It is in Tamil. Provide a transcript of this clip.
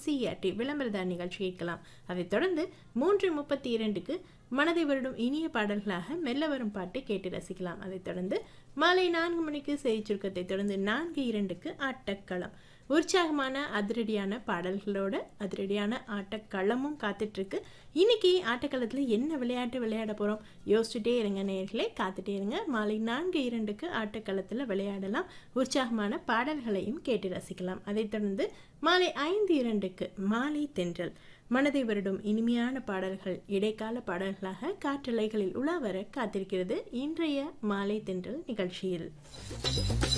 என்சிஆர்டி விளம்பரதார் நிகழ்ச்சி கேட்கலாம் அதைத் தொடர்ந்து மூன்று முப்பத்தி இரண்டுக்கு மனதை வருடும் இனிய பாடல்களாக மெல்ல வரும் பாட்டு கேட்டு ரசிக்கலாம் அதைத் தொடர்ந்து மாலை நான்கு மணிக்கு செய்தி சுருக்கத்தை தொடர்ந்து நான்கு இரண்டுக்கு ஆட்டக்களம் உற்சாகமான அதிரடியான பாடல்களோட அதிரடியான ஆட்டக்களமும் காத்துட்டு இருக்கு இன்னைக்கு ஆட்டக்களத்தில் என்ன விளையாட்டு விளையாட போகிறோம் யோசிச்சுட்டே இருங்க நேர்களே காத்துட்டே இருங்க மாலை நான்கு இரண்டுக்கு ஆட்டக்களத்தில் விளையாடலாம் உற்சாகமான பாடல்களையும் கேட்டு ரசிக்கலாம் அதைத் தொடர்ந்து மாலை ஐந்து இரண்டுக்கு மாலை தென்றல் மனதை வருடும் இனிமையான பாடல்கள் இடைக்கால பாடல்களாக காற்றலைகளில் உலா வர காத்திருக்கிறது இன்றைய மாலை தென்றல் நிகழ்ச்சியில்